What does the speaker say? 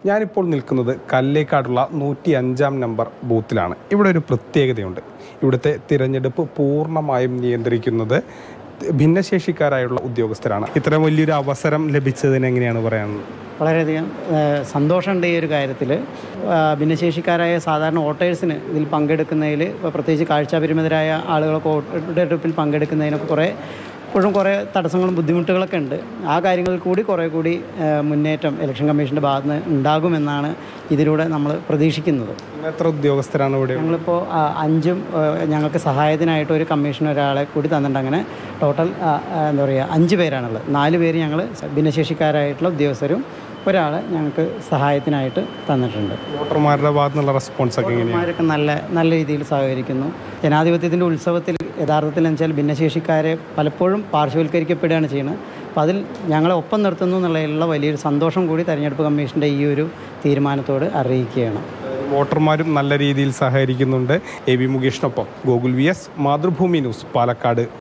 ഞാനിപ്പോൾ നിൽക്കുന്നത് കല്ലേക്കാടുള്ള നൂറ്റി അഞ്ചാം നമ്പർ ബൂത്തിലാണ് ഇവിടെ ഒരു പ്രത്യേകതയുണ്ട് ഇവിടുത്തെ തിരഞ്ഞെടുപ്പ് പൂർണ്ണമായും നിയന്ത്രിക്കുന്നത് ഭിന്നശേഷിക്കാരായുള്ള ഉദ്യോഗസ്ഥരാണ് ഇത്രയും വലിയൊരു അവസരം ലഭിച്ചതിന് എങ്ങനെയാണ് പറയാനുള്ളത് വളരെയധികം ഏഹ്, സന്തോഷമുണ്ട് ഈ ഒരു കാര്യത്തിൽ ഭിന്നശേഷിക്കാരായ സാധാരണ വോട്ടേഴ്സിന് ഇതിൽ പങ്കെടുക്കുന്നതിൽ പ്രത്യേകിച്ച് കാഴ്ചാപരിമിതരായ ആളുകളൊക്കെ വോട്ടെടുപ്പിൽ പങ്കെടുക്കുന്നതിനൊക്കെ കുറേ ഇപ്പോഴും കുറേ തടസ്സങ്ങളും ബുദ്ധിമുട്ടുകളൊക്കെ ഉണ്ട് ആ കാര്യങ്ങളിൽ കൂടി കുറേ കൂടി ഏഹ്, മുന്നേറ്റം ഇലക്ഷൻ കമ്മീഷൻ്റെ ഭാഗത്ത് നിന്ന് ഉണ്ടാകുമെന്നാണ് ഇതിലൂടെ നമ്മൾ പ്രതീക്ഷിക്കുന്നത് ഇന്ന് എത്ര ഉദ്യോഗസ്ഥരാണ് ഇവിടെ ഞങ്ങളിപ്പോൾ ആ, അഞ്ചും ആ, ഞങ്ങൾക്ക് സഹായത്തിനായിട്ട് ഒരു കമ്മീഷൻ ഒരാളെ കൂടി തന്നിട്ടുണ്ട് അങ്ങനെ ടോട്ടൽ ആ, ആ, എന്താ പറയുക അഞ്ച് പേരാണുള്ളത് നാല് പേര് ഞങ്ങൾ ഭിന്നശേഷിക്കാരായിട്ടുള്ള ഉദ്യോഗസ്ഥരും ഒരാൾ ഞങ്ങൾക്ക് സഹായത്തിനായിട്ട് തന്നിട്ടുണ്ട് വോട്ടർമാരുടെ ഭാഗത്തു നിന്നുള്ള റെസ്പോൺസ് ഒക്കെ എങ്ങനെയാണ് വോട്ടർമാരൊക്കെ നല്ല നല്ല രീതിയിൽ സഹകരിക്കുന്നു ജനാധിപത്യത്തിൻ്റെ ഉത്സവത്തിൽ യഥാർത്ഥത്തിൽ എന്ന് വെച്ചാൽ ഭിന്നശേഷിക്കാരെ പലപ്പോഴും പാർശ്വവൽക്കരിക്കപ്പെടുകയാണ് ചെയ്യുന്നത് അപ്പോൾ അതിൽ ഞങ്ങളെ ഒപ്പം നിർത്തുന്നു എന്നുള്ളതിലുള്ള വലിയൊരു സന്തോഷം കൂടി തെരഞ്ഞെടുപ്പ് കമ്മീഷൻ്റെ ഈ ഒരു തീരുമാനത്തോട് അറിയിക്കുകയാണ് വോട്ടർമാരും നല്ല രീതിയിൽ സഹകരിക്കുന്നുണ്ട് എ വി മുകേഷിനൊപ്പം Gokul V S Mathrubhumi news Palakkad